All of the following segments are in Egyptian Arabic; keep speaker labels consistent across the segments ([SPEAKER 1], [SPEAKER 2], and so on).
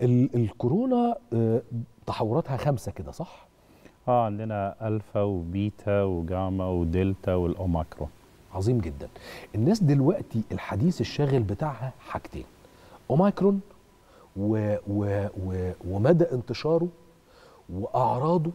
[SPEAKER 1] ال- الكورونا آه، تحوراتها خمسه كده صح
[SPEAKER 2] اه عندنا الفا وبيتا وجاما ودلتا والاوميكرون
[SPEAKER 1] عظيم جدا الناس دلوقتي الحديث الشاغل بتاعها حاجتين اوميكرون و و و ومدى انتشاره واعراضه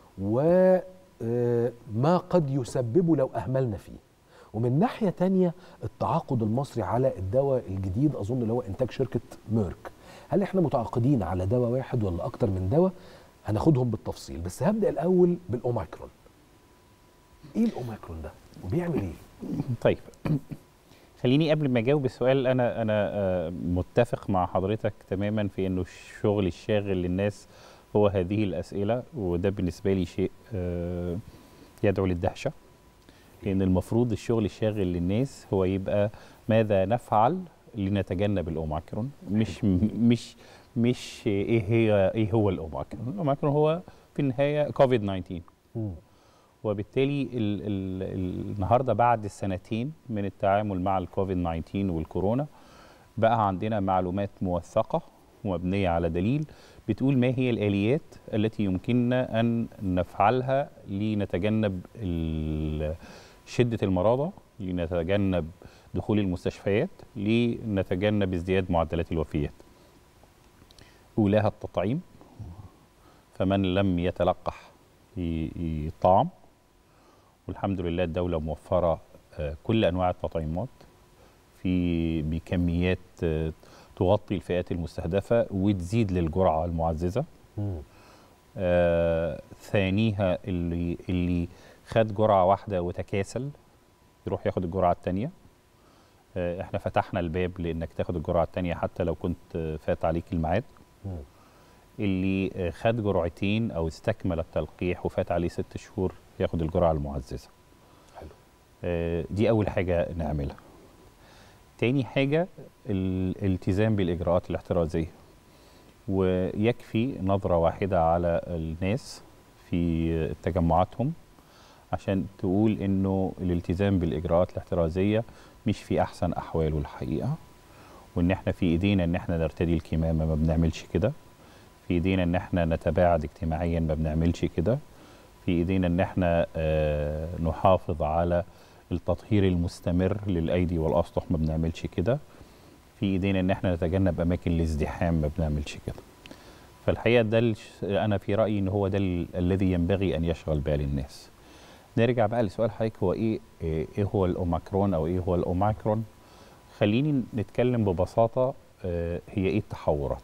[SPEAKER 1] وما قد يسببه لو اهملنا فيه ومن ناحيه تانية التعاقد المصري على الدواء الجديد اظن اللي هو انتاج شركه ميرك هل احنا متعاقدين على دواء واحد ولا اكتر من دواء هناخدهم بالتفصيل بس هبدا الاول بالاوميكرون ايه الاوميكرون ده وبيعمل ايه
[SPEAKER 2] طيب خليني قبل ما اجاوب السؤال انا انا آه، متفق مع حضرتك تماما في انه الشغل الشاغل للناس هو هذه الاسئله وده بالنسبه لي شيء آه، يدعو للدهشه لان المفروض الشغل الشاغل للناس هو يبقى ماذا نفعل لنتجنب الاوميكرون مش مش مش ايه هي ايه هو الاوميكرون الاوميكرون هو في النهايه كوفيد 19
[SPEAKER 1] مم.
[SPEAKER 2] وبالتالي ال ال النهارده بعد السنتين من التعامل مع الكوفيد 19 والكورونا بقى عندنا معلومات موثقه ومبنيه على دليل بتقول ما هي الاليات التي يمكننا ان نفعلها لنتجنب ال- شده المرضى لنتجنب دخول المستشفيات لنتجنب ازدياد معدلات الوفيات اولاها التطعيم فمن لم يتلقح ي- يطعم والحمد لله الدولة موفرة آه، كل أنواع التطعيمات في بكميات آه، تغطي الفئات المستهدفة وتزيد للجرعة المعززة
[SPEAKER 1] مم.
[SPEAKER 2] آه، ثانيها اللي اللي خد جرعة واحدة وتكاسل يروح ياخد الجرعة التانية آه، احنا فتحنا الباب لانك تاخد الجرعة التانية حتى لو كنت آه، فات عليك الميعاد
[SPEAKER 1] مم.
[SPEAKER 2] اللي آه، خد جرعتين او استكمل التلقيح وفات عليه ست شهور ياخد الجرعه المعززه.
[SPEAKER 1] حلو.
[SPEAKER 2] آه، دي اول حاجه نعملها. تاني حاجه الالتزام بالاجراءات الاحترازيه. ويكفي نظره واحده على الناس في تجمعاتهم عشان تقول انه الالتزام بالاجراءات الاحترازيه مش في احسن احواله الحقيقه وان احنا في ايدينا ان احنا نرتدي الكمامه ما بنعملش كده في ايدينا ان احنا نتباعد اجتماعيا ما بنعملش كده في ايدينا ان احنا آه نحافظ على التطهير المستمر للايدي والاسطح ما بنعملش كده في ايدينا ان احنا نتجنب اماكن الازدحام ما بنعملش كده فالحقيقه ده الش- انا في رايي ان هو ده ال- الذي ينبغي ان يشغل بال الناس نرجع بقى لسؤال حضرتك هو ايه ايه إيه هو الاوميكرون او ايه هو الاوميكرون خليني نتكلم ببساطه آه، هي ايه التحورات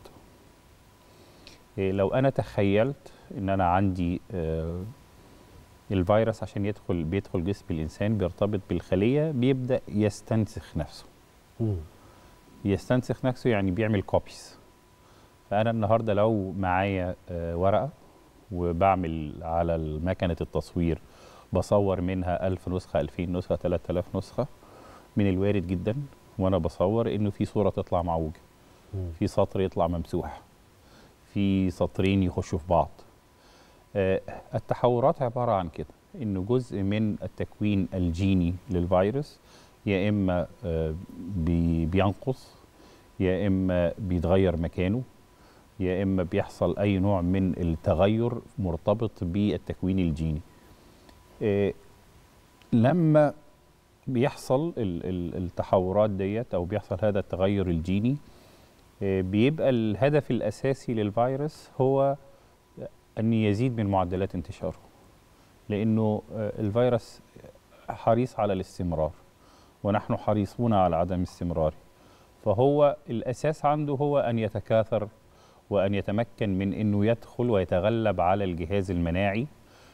[SPEAKER 2] إيه لو انا تخيلت ان انا عندي آه، الفيروس عشان يدخل بيدخل جسم الانسان بيرتبط بالخليه بيبدا يستنسخ نفسه
[SPEAKER 1] مم.
[SPEAKER 2] يستنسخ نفسه يعني بيعمل كوبيز فانا النهارده لو معايا آه، ورقه وبعمل على مكنه التصوير بصور منها 1000 نسخه 2000 نسخه 3000 نسخه من الوارد جدا وانا بصور انه في صوره تطلع معوجه
[SPEAKER 1] مم.
[SPEAKER 2] في سطر يطلع ممسوح في سطرين يخشوا في بعض آه، التحورات عبارة عن كده إنه جزء من التكوين الجيني للفيروس يا إما آه، بي- بينقص يا إما بيتغير مكانه يا إما بيحصل أي نوع من التغير مرتبط بالتكوين الجيني آه، لما بيحصل ال- ال- التحورات ديت أو بيحصل هذا التغير الجيني آه، بيبقى الهدف الأساسي للفيروس هو أن يزيد من معدلات انتشاره لأنه آه، الفيروس حريص على الاستمرار ونحن حريصون على عدم استمراره فهو الأساس عنده هو أن يتكاثر وأن يتمكن من أنه يدخل ويتغلب على الجهاز المناعي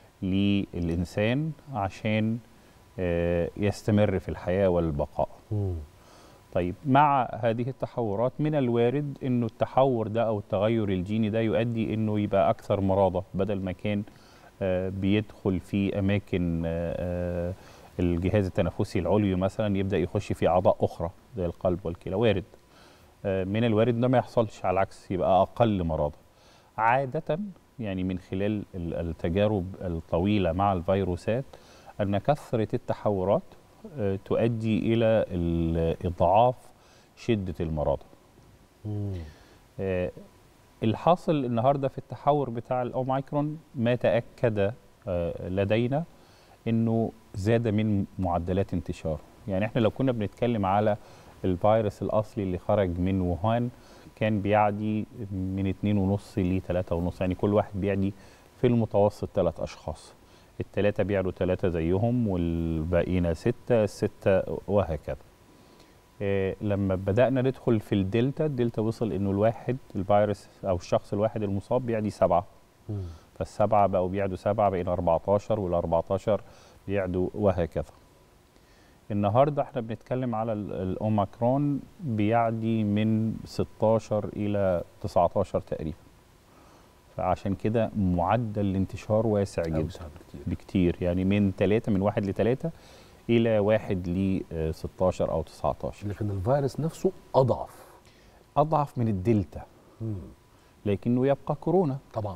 [SPEAKER 2] للإنسان عشان آه، يستمر في الحياة والبقاء
[SPEAKER 1] مم.
[SPEAKER 2] طيب مع هذه التحورات من الوارد انه التحور ده او التغير الجيني ده يؤدي انه يبقى اكثر مرضى بدل ما كان آه، بيدخل في اماكن آه، آه، الجهاز التنفسي العلوي مثلا يبدا يخش في اعضاء اخرى زي القلب والكلى وارد آه، من الوارد ده ما يحصلش على العكس يبقى اقل مرضى عاده يعني من خلال ال- التجارب الطويله مع الفيروسات ان كثره التحورات آه، تؤدي الى ال- اضعاف شده المرض
[SPEAKER 1] مم.
[SPEAKER 2] آه، الحاصل النهارده في التحور بتاع الاوميكرون ما تاكد آه، لدينا انه زاد من معدلات انتشاره يعني احنا لو كنا بنتكلم على الفيروس الاصلي اللي خرج من ووهان كان بيعدي من 2.5 ل 3.5 يعني كل واحد بيعدي في المتوسط ثلاث اشخاص الثلاثه بيعدوا ثلاثه زيهم والباقيين سته السته وهكذا آه، لما بدأنا ندخل في الدلتا الدلتا وصل انه الواحد الفيروس او الشخص الواحد المصاب بيعدي سبعة فالسبعة بقوا بيعدوا سبعة بقينا 14 وال 14 بيعدوا وهكذا النهارده احنا بنتكلم على ال- الاوميكرون بيعدي من 16 الى 19 تقريبا فعشان كده معدل الانتشار واسع جدا
[SPEAKER 1] أوسع بكتير.
[SPEAKER 2] بكتير يعني من 3 من 1 ل 3 الى 1 ل 16 او 19
[SPEAKER 1] لكن الفيروس نفسه اضعف
[SPEAKER 2] اضعف من الدلتا لكنه يبقى كورونا
[SPEAKER 1] طبعا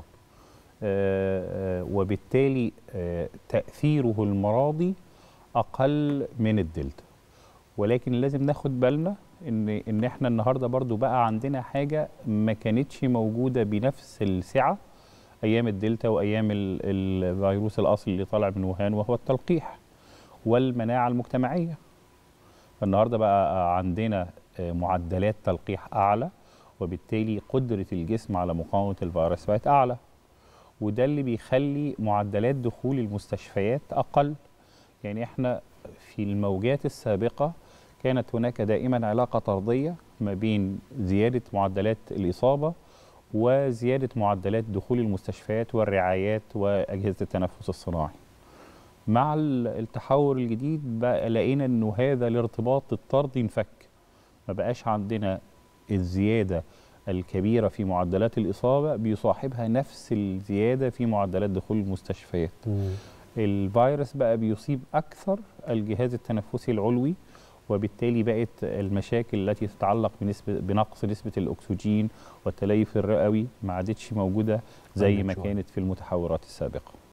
[SPEAKER 2] آه، آه، وبالتالي آه، تاثيره المرضي اقل من الدلتا ولكن لازم ناخد بالنا ان ان احنا النهارده برضو بقى عندنا حاجه ما كانتش موجوده بنفس السعه ايام الدلتا وايام ال- الفيروس الاصلي اللي طالع من ووهان وهو التلقيح والمناعه المجتمعيه فالنهارده بقى عندنا آه، معدلات تلقيح اعلى وبالتالي قدره الجسم على مقاومه الفيروس بقت اعلى وده اللي بيخلي معدلات دخول المستشفيات اقل يعني احنا في الموجات السابقه كانت هناك دائما علاقه طرديه ما بين زياده معدلات الاصابه وزياده معدلات دخول المستشفيات والرعايات واجهزه التنفس الصناعي مع ال- التحور الجديد بقى لقينا انه هذا الارتباط الطردي انفك ما بقاش عندنا الزياده الكبيره في معدلات الاصابه بيصاحبها نفس الزياده في معدلات دخول المستشفيات الفيروس بقى بيصيب اكثر الجهاز التنفسي العلوي وبالتالي بقت المشاكل التي تتعلق بنسبة بنقص نسبة الأكسجين والتليف الرئوي ما عادتش موجودة زي
[SPEAKER 1] عندك
[SPEAKER 2] ما
[SPEAKER 1] شوية.
[SPEAKER 2] كانت في المتحورات السابقة